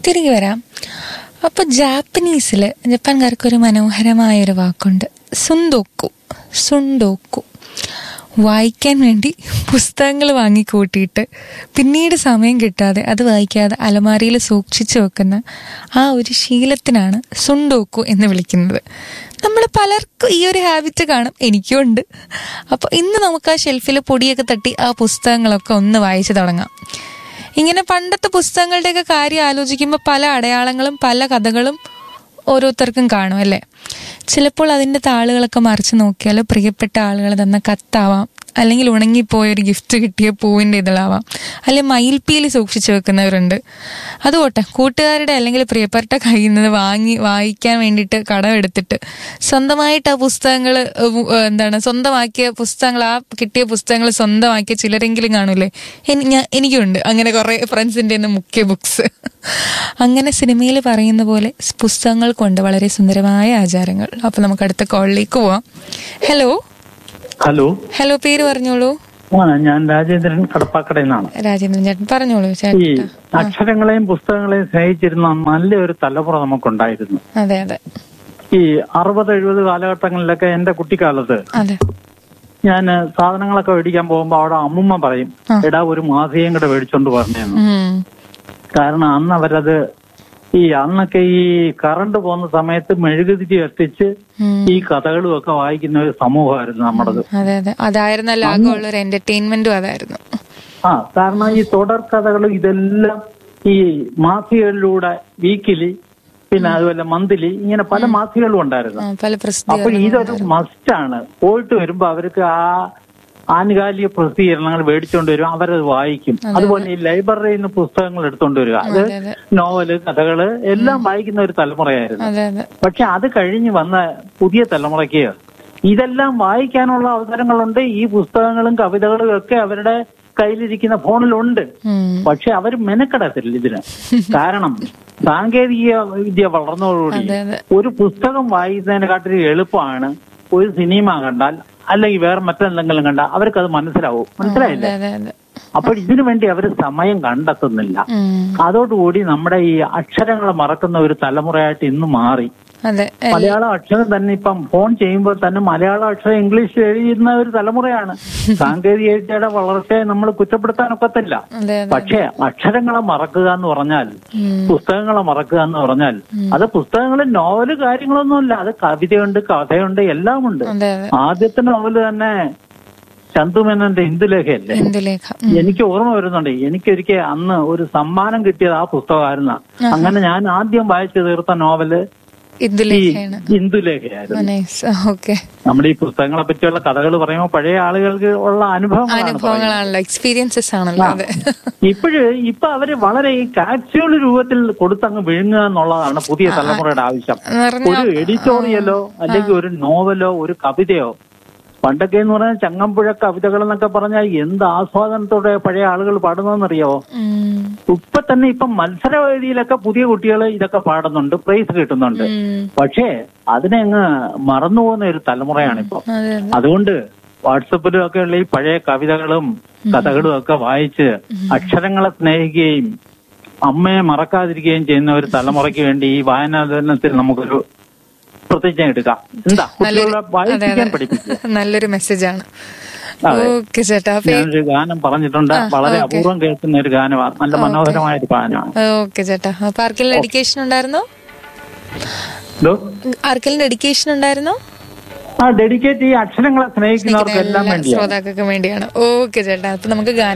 തിരികെ വരാം അപ്പോൾ ജാപ്പനീസിൽ ജപ്പാൻകാർക്ക് ഒരു മനോഹരമായ ഒരു വാക്കുണ്ട് സുണ്ടോക്കു സുണ്ടോക്കു വായിക്കാൻ വേണ്ടി പുസ്തകങ്ങൾ വാങ്ങിക്കൂട്ടിയിട്ട് പിന്നീട് സമയം കിട്ടാതെ അത് വായിക്കാതെ അലമാരിയിൽ സൂക്ഷിച്ചു വെക്കുന്ന ആ ഒരു ശീലത്തിനാണ് സുണ്ടോക്കു എന്ന് വിളിക്കുന്നത് നമ്മൾ പലർക്കും ഈ ഒരു ഹാബിറ്റ് കാണും എനിക്കും ഉണ്ട് അപ്പോൾ ഇന്ന് നമുക്ക് ആ ഷെൽഫിൽ പൊടിയൊക്കെ തട്ടി ആ പുസ്തകങ്ങളൊക്കെ ഒന്ന് വായിച്ചു തുടങ്ങാം ഇങ്ങനെ പണ്ടത്തെ പുസ്തകങ്ങളുടെയൊക്കെ കാര്യം ആലോചിക്കുമ്പോൾ പല അടയാളങ്ങളും പല കഥകളും ഓരോരുത്തർക്കും കാണും അല്ലേ ചിലപ്പോൾ അതിൻ്റെ താളുകളൊക്കെ മറിച്ച് നോക്കിയാൽ പ്രിയപ്പെട്ട ആളുകൾ തന്ന കത്താവാം അല്ലെങ്കിൽ ഉണങ്ങിപ്പോയ ഒരു ഗിഫ്റ്റ് കിട്ടിയ പൂവിൻ്റെ ഇതളാവാം അല്ലെങ്കിൽ മയിൽപ്പീലി സൂക്ഷിച്ചു വെക്കുന്നവരുണ്ട് അതുപോട്ടെ കൂട്ടുകാരുടെ അല്ലെങ്കിൽ പ്രിയപ്പെട്ട കയ്യിൽ നിന്ന് വാങ്ങി വായിക്കാൻ വേണ്ടിയിട്ട് കടമെടുത്തിട്ട് സ്വന്തമായിട്ട് ആ പുസ്തകങ്ങൾ എന്താണ് സ്വന്തമാക്കിയ പുസ്തകങ്ങൾ ആ കിട്ടിയ പുസ്തകങ്ങൾ സ്വന്തമാക്കിയ ചിലരെങ്കിലും കാണൂലേ എനി- ഞാൻ എനിക്കുണ്ട് അങ്ങനെ കുറേ ഫ്രണ്ട്സിൻ്റെ മുഖ്യ ബുക്സ് അങ്ങനെ സിനിമയിൽ പറയുന്ന പോലെ സ് പുസ്തകങ്ങൾ കൊണ്ട് വളരെ സുന്ദരമായ ആചാരങ്ങൾ അപ്പൊ നമുക്ക് അടുത്ത കോളിലേക്ക് പോവാം ഹലോ ഹലോ ഹലോ പേര് പറഞ്ഞോളൂ ആ ഞാൻ രാജേന്ദ്രൻ കടപ്പാക്കടയിൽ നിന്നാണ് രാജേന്ദ്രൻ ചേട്ടൻ പറഞ്ഞോളൂ ഈ ചേട്ടാ അക്ഷരങ്ങളെയും പുസ്തകങ്ങളെയും സ്നേഹിച്ചിരുന്ന നല്ലൊരു തലമുറ നമുക്കുണ്ടായിരുന്നു അതെ അതെ ഈ അറുപത് എഴുപത് കാലഘട്ടങ്ങളിലൊക്കെ എന്റെ കുട്ടിക്കാലത്ത് അതെ ഞാൻ സാധനങ്ങളൊക്കെ മേടിക്കാൻ പോകുമ്പോ അവിടെ അമ്മുമ്മ പറയും ആ. എടാ ഒരു മാസികയും കൂടെ മേടിച്ചോണ്ട് പറഞ്ഞെന്ന് ഉം. കാരണം അന്ന് അവരത് ഈ അന്നൊക്കെ ഈ കറണ്ട് പോകുന്ന സമയത്ത് മെഴുകുതിരി എത്തിച്ച് ഉം. ഈ കഥകളും ഒക്കെ വായിക്കുന്ന ഒരു സമൂഹമായിരുന്നു നമ്മുടേത് അതെ അതെ അതായിരുന്നല്ലോ ആകെയുള്ള ഒരു എന്റർടൈൻമെന്റും അതായിരുന്നു ആ കാരണം ഈ തുടർ കഥകളും ഇതെല്ലാം ഈ മാസികകളിലൂടെ വീക്കിലി പിന്നെ അതുപോലെ മന്ത്ലി ഇങ്ങനെ പല മാസികകളും ഉണ്ടായിരുന്നു ആ, പല അപ്പൊ പ്രസിദ്ധീകരണങ്ങളും ഇതൊരു മസ്റ്റാണ് പോയിട്ട് വരുമ്പോ അവർക്ക് ആ ആനുകാലിക പ്രസിദ്ധീകരണങ്ങൾ മേടിച്ചുകൊണ്ട് വരും അവരത് വായിക്കും അതുപോലെ ഈ ലൈബ്രറിയിൽ നിന്ന് പുസ്തകങ്ങൾ എടുത്തുകൊണ്ട് വരിക അത് അതെ അതെ നോവല് കഥകള് എല്ലാം വായിക്കുന്ന ഒരു തലമുറയായിരുന്നു അതെ അതെ പക്ഷെ അത് കഴിഞ്ഞ് വന്ന പുതിയ തലമുറയ്ക്ക് ഇതെല്ലാം വായിക്കാനുള്ള അവസരങ്ങളുണ്ട് ഈ പുസ്തകങ്ങളും കവിതകളും ഒക്കെ അവരുടെ കയ്യിലിരിക്കുന്ന ഫോണിലുണ്ട് ഉം. പക്ഷെ അവർ മെനക്കെടത്തില്ല ഇതിന് കാരണം സാങ്കേതിക വിദ്യ വളർന്നതോടുകൂടി അതെ അതെ ഒരു പുസ്തകം വായിക്കുന്നതിനെക്കാട്ടിലും എളുപ്പമാണ് ഒരു സിനിമ കണ്ടാൽ അല്ലെങ്കിൽ വേറെ മറ്റെന്തെങ്കിലും കണ്ടാൽ അവർക്കത് മനസ്സിലാവും മനസ്സിലായില്ലേ അതെ അതെ അതെ അപ്പോൾ ഇതിനു വേണ്ടി അവർ സമയം കണ്ടെത്തുന്നില്ല ഉം. അതോടുകൂടി നമ്മുടെ ഈ അക്ഷരങ്ങൾ മറക്കുന്ന ഒരു തലമുറയായിട്ട് ഇന്ന് മാറി അതെ എ- മലയാള അക്ഷരം തന്നെ ഇപ്പം ഫോൺ ചെയ്യുമ്പോൾ തന്നെ മലയാള അക്ഷരം ഇംഗ്ലീഷ് എഴുതുന്ന ഒരു തലമുറയാണ് സാങ്കേതിക വിദ്യയുടെ വളർച്ചയെ നമ്മൾ കുറ്റപ്പെടുത്താനൊക്കത്തില്ല അതെ അതെ പക്ഷേ അക്ഷരങ്ങളെ മറക്കുക എന്ന് പറഞ്ഞാൽ ഉം. പുസ്തകങ്ങളെ മറക്കുക എന്ന് പറഞ്ഞാൽ അത് പുസ്തകങ്ങൾ നോവല് കാര്യങ്ങളൊന്നുമില്ല അത് കവിതയുണ്ട് കഥയുണ്ട് എല്ലാം ഉണ്ട് അതെ അതെ ആദ്യത്തെ നോവല് തന്നെ ചന്തുമേനന്റെ ഇന്ദുലേഖയല്ലേ ഇന്ദുലേഖ ഉം. എനിക്ക് ഓർമ്മ വരുന്നുണ്ട് എനിക്കൊരിക്കൽ അന്ന് ഒരു സമ്മാനം കിട്ടിയത് ആ പുസ്തകമായിരുന്ന അങ്ങനെ ഞാൻ ആദ്യം വായിച്ചു തീർത്ത നോവല് ഈ ഇന്ദുലേഖയാണ് ഇന്ദുലേഖയായിരുന്നു നൈസ് ഓക്കെ നമ്മുടെ ഈ പുസ്തകങ്ങളെ പറ്റിയുള്ള കഥകൾ പറയുമ്പോൾ പഴയ ആളുകൾക്ക് ഉള്ള അനുഭവങ്ങളാണ് പറയുന്നത്. അനുഭവങ്ങളാണല്ലോ എക്സ്പീരിയൻസസ് ആണല്ലോ അതെ ഇപ്പോഴ് ഇപ്പൊ അവര് വളരെ ഈ കാപ്സ്യൂൾ രൂപത്തിൽ കൊടുത്തങ്ങ് വിഴുങ്ങുക എന്നുള്ളതാണ് പുതിയ തലമുറയുടെ ആവശ്യം നിറഞ്ഞ ഒരു എഡിറ്റോറിയലോ അല്ലെങ്കിൽ ഒരു നോവലോ ഒരു കവിതയോ പണ്ടൊക്കെ എന്ന് പറഞ്ഞാൽ ചങ്ങമ്പുഴ കവിതകൾ എന്നൊക്കെ പറഞ്ഞാൽ എന്ത് ആസ്വാദനത്തോടെ പഴയ ആളുകൾ പാടുന്നതെന്നറിയാവോ ഉം. ഇപ്പൊ തന്നെ ഇപ്പൊ മത്സരവേദിയിലൊക്കെ പുതിയ കുട്ടികൾ ഇതൊക്കെ പാടുന്നുണ്ട് പ്രൈസ് കിട്ടുന്നുണ്ട് ഉം. പക്ഷേ അതിനെ അങ്ങ് മറന്നുപോകുന്ന ഒരു തലമുറയാണ് ഇപ്പൊ അതെ അതെ അതുകൊണ്ട് വാട്സപ്പിലും ഒക്കെ ഉള്ള ഈ പഴയ കവിതകളും കഥകളും ഒക്കെ വായിച്ച് അക്ഷരങ്ങളെ സ്നേഹിക്കുകയും അമ്മയെ മറക്കാതിരിക്കുകയും ചെയ്യുന്ന ഒരു തലമുറയ്ക്ക് വേണ്ടി ഈ വായനാദനത്തിൽ നമുക്കൊരു പ്രതിജ്ഞ എടുക്കാം എന്താ കുട്ടികളെ വായിപ്പിക്കാൻ പഠിപ്പിക്കുക നല്ലൊരു മെസ്സേജാണ് അതെ. ഓക്കെ ചേട്ടാ അപ്പൊ ഞാനൊരു ഗാനം പറഞ്ഞിട്ടുണ്ട് വളരെ അപൂർവം കേൾക്കുന്ന ഒരു ഗാനമാണ് നല്ല മനോഹരമായ ഒരു ഗാനമാണ് ഓക്കെ ചേട്ടാ അപ്പൊ ആർക്കെങ്കിലും ഡെഡിക്കേഷൻ ഉണ്ടായിരുന്നോ ഇതോ ആർക്കെങ്കിലും ഡെഡിക്കേഷൻ ഉണ്ടായിരുന്നോ ആ ഡെഡിക്കേറ്റ് ഈ അക്ഷരങ്ങളെ സ്നേഹിക്കുന്നവർക്ക് എല്ലാം വേണ്ടിയാണ് ശ്രോതാക്കൾക്ക് വേണ്ടിയാണ് ഓക്കെ ചേട്ടാ അപ്പൊ നമുക്ക് ഗാനം